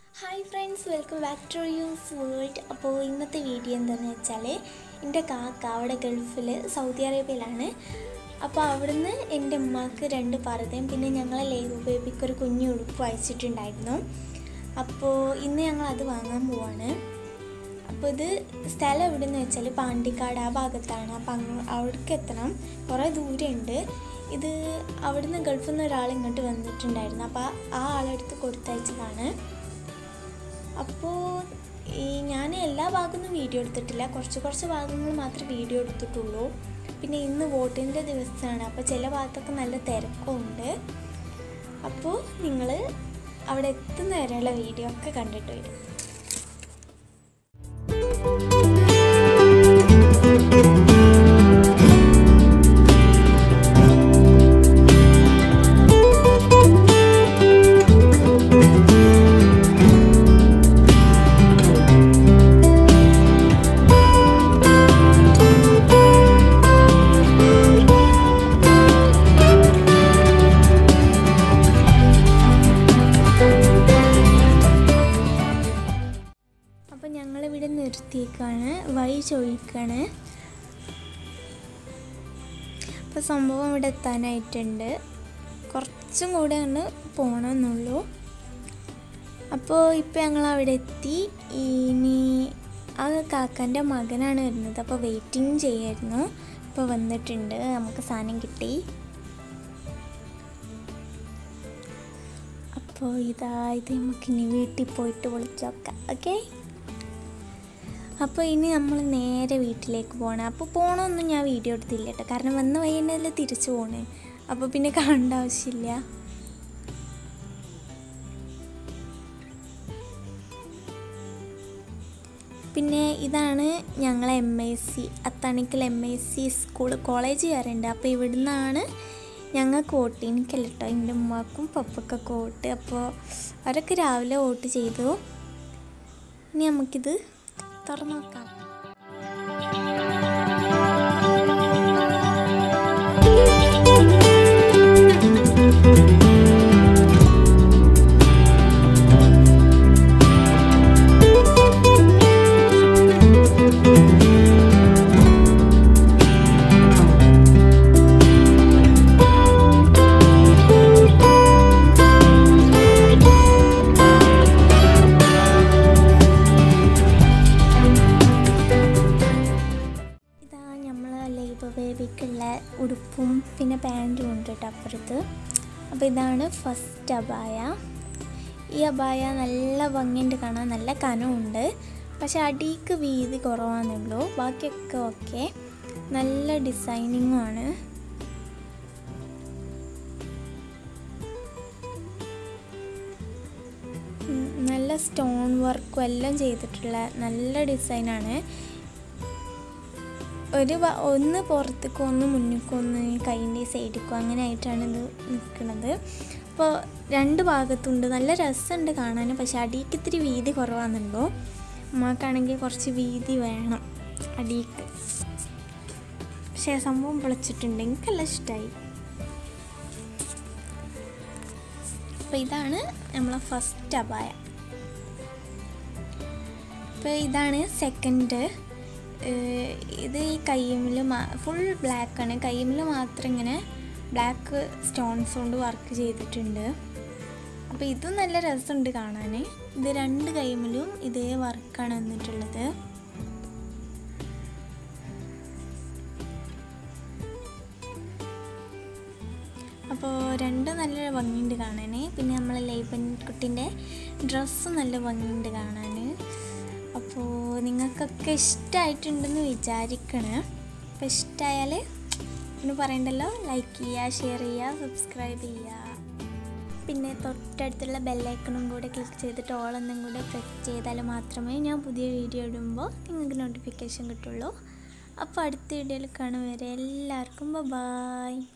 hi friends welcome back to use world അപ്പോൾ ഇന്നത്തെ video എന്താണെന്ന് വെച്ചാൽ എൻ്റെ കാക്ക അവിടെ ഗൾഫിൽ സൗദി അറേബ്യയിലാണ് അപ്പോൾ അവിടുന്ന് എൻ്റെ ഉമ്മാക്ക് രണ്ട് പർദ്ദയും പിന്നെ ഞങ്ങളെ ലൈവ് ബേബിക്ക് ഒരു കുഞ്ഞു ഉടുപ്പ് അയച്ചിട്ടുണ്ടായിരുന്നു അപ്പോൾ ഇന്ന് ഞങ്ങൾ അത് വാങ്ങാൻ പോവാണ് അപ്പോൾ ഇത് സ്ഥലം എവിടെയെന്ന് വെച്ചാൽ പാണ്ടിക്കാട് ആ ഭാഗത്താണ് അപ്പം അങ്ങ് അവിടേക്ക് എത്തണം കുറേ ദൂരമുണ്ട് ഇത് അവിടുന്ന് ഗൾഫിൽ നിന്ന് ഒരാൾ ഇങ്ങോട്ട് വന്നിട്ടുണ്ടായിരുന്നു അപ്പോൾ ആ ആളെടുത്ത് കൊടുത്തയച്ചതാണ് അപ്പോൾ ഈ ഞാൻ എല്ലാ ഭാഗമൊന്നും വീഡിയോ എടുത്തിട്ടില്ല കുറച്ച് കുറച്ച് ഭാഗങ്ങൾ മാത്രമേ വീഡിയോ എടുത്തിട്ടുള്ളൂ പിന്നെ ഇന്ന് വോട്ടിൻ്റെ ദിവസമാണ് അപ്പോൾ ചില ഭാഗത്തൊക്കെ നല്ല തിരക്കുണ്ട് അപ്പോൾ നിങ്ങൾ അവിടെ എത്തുന്ന വരെയുള്ള വീഡിയോ ഒക്കെ കണ്ടിട്ട് വരും അപ്പോൾ ഞങ്ങളിവിടെ നിർത്തിയേക്കാണ് വഴി ചോദിക്കാണ് അപ്പോൾ സംഭവം ഇവിടെ എത്താനായിട്ടുണ്ട് കുറച്ചും കൂടെ ഒന്ന് പോകണമെന്നുള്ളൂ അപ്പോൾ ഇപ്പോൾ ഞങ്ങൾ അവിടെ എത്തി ഇനി ആ കാക്കൻ്റെ മകനാണ് വരുന്നത് അപ്പോൾ വെയിറ്റിംഗ് ചെയ്യായിരുന്നു ഇപ്പോൾ വന്നിട്ടുണ്ട് നമുക്ക് സാധനം കിട്ടി അപ്പോൾ ഇതാ ഇത് നമുക്കിനി വീട്ടിൽ പോയിട്ട് വിളിച്ചോക്കാം ഓക്കെ അപ്പോൾ ഇനി നമ്മൾ നേരെ വീട്ടിലേക്ക് പോകണം അപ്പോൾ പോകണമെന്നും ഞാൻ വീഡിയോ എടുത്തില്ല കേട്ടോ കാരണം വന്ന വഴി തന്നെയല്ലേ തിരിച്ചു പോണേ അപ്പോൾ പിന്നെ കാണേണ്ട ആവശ്യമില്ല പിന്നെ ഇതാണ് ഞങ്ങളെ M S C Athanikkal M S C school college കയറുണ്ട് അപ്പോൾ ഇവിടുന്നാണ് ഞങ്ങൾക്ക് വോട്ട് എനിക്കല്ല കേട്ടോ എൻ്റെ ഉമ്മാക്കും പപ്പക്കൊക്കെ വോട്ട് അപ്പോൾ അവരൊക്കെ രാവിലെ വോട്ട് ചെയ്തു ഇനി നമുക്കിത് തുറന്നു നോക്കാം ഇതാ നമ്മൾ ലേബർ ബേബിക്കുള്ള ഉടുപ്പും പിന്നെ പാൻറ്റും ഉണ്ട് കേട്ടോ അപ്പുറത്ത് അപ്പോൾ ഇതാണ് ഫസ്റ്റ് അബായ ഈ അബായ നല്ല ഭംഗിയുണ്ട് കാണാൻ നല്ല കനമുണ്ട് പക്ഷെ അടിക്ക് വീതി കുറവാണെന്നുള്ളൂ ബാക്കിയൊക്കെ ഓക്കെ നല്ല ഡിസൈനിങ്ങും ആണ് ഉം, നല്ല സ്റ്റോൺ വർക്കും എല്ലാം ചെയ്തിട്ടുള്ള നല്ല ഡിസൈനാണ് ഒരു ഭ- ഒന്ന് പുറത്തേക്കും ഒന്ന് മുന്നിക്കും ഒന്ന് കൈൻ്റെ സൈഡിക്കും അങ്ങനെ ആയിട്ടാണ് ഇത് നിൽക്കുന്നത് അപ്പോൾ രണ്ട് ഭാഗത്തുണ്ട് നല്ല രസമുണ്ട് കാണാൻ പക്ഷെ അടിക്ക് ഇത്തിരി വീതി കുറവാണെന്നുണ്ടോ ഉമ്മാക്കാണെങ്കിൽ കുറച്ച് വീതി വേണം അടിക്ക് പക്ഷേ ആ സംഭവം പൊളിച്ചിട്ടുണ്ട് എനിക്കെല്ലാം ഇഷ്ടമായി അപ്പോൾ ഇതാണ് നമ്മളെ ഫസ്റ്റ് അപായ അപ്പോൾ ഇതാണ് സെക്കൻഡ് ഇത് ഈ കയ്യുമ്മിൽ ഫുൾ ബ്ലാക്കാണ് കയ്യുമ്മിൽ മാത്രം ഇങ്ങനെ ബ്ലാക്ക് സ്റ്റോൺസ് കൊണ്ട് വർക്ക് ചെയ്തിട്ടുണ്ട് അപ്പോൾ ഇതും നല്ല രസമുണ്ട് കാണാൻ ഇത് രണ്ട് കൈമിലും ഇതേ വർക്കാണ് വന്നിട്ടുള്ളത് അപ്പോൾ രണ്ടും നല്ല ഭംഗിയുണ്ട് കാണാൻ പിന്നെ നമ്മളെ ലൈബൻ കുട്ടിൻ്റെ ഡ്രസ്സും നല്ല ഭംഗിയുണ്ട് കാണാൻ അപ്പോൾ നിങ്ങൾക്കൊക്കെ ഇഷ്ടമായിട്ടുണ്ടെന്ന് വിചാരിക്കണേ അപ്പോൾ ഇഷ്ടമായാൽ പിന്നെ പറയണ്ടല്ലോ ലൈക്ക് ചെയ്യുക ഷെയർ ചെയ്യുക സബ്സ്ക്രൈബ് ചെയ്യുക പിന്നെ തൊട്ടടുത്തുള്ള ബെല്ലൈക്കണും കൂടെ ക്ലിക്ക് ചെയ്തിട്ട് ഓളൊന്നും കൂടെ പ്രസ് ചെയ്താൽ മാത്രമേ ഞാൻ പുതിയ വീഡിയോ ഇടുമ്പോൾ നിങ്ങൾക്ക് നോട്ടിഫിക്കേഷൻ കിട്ടുള്ളൂ അപ്പോൾ അടുത്ത വീഡിയോയിൽ കാണും വരെ എല്ലാവർക്കും ബൈ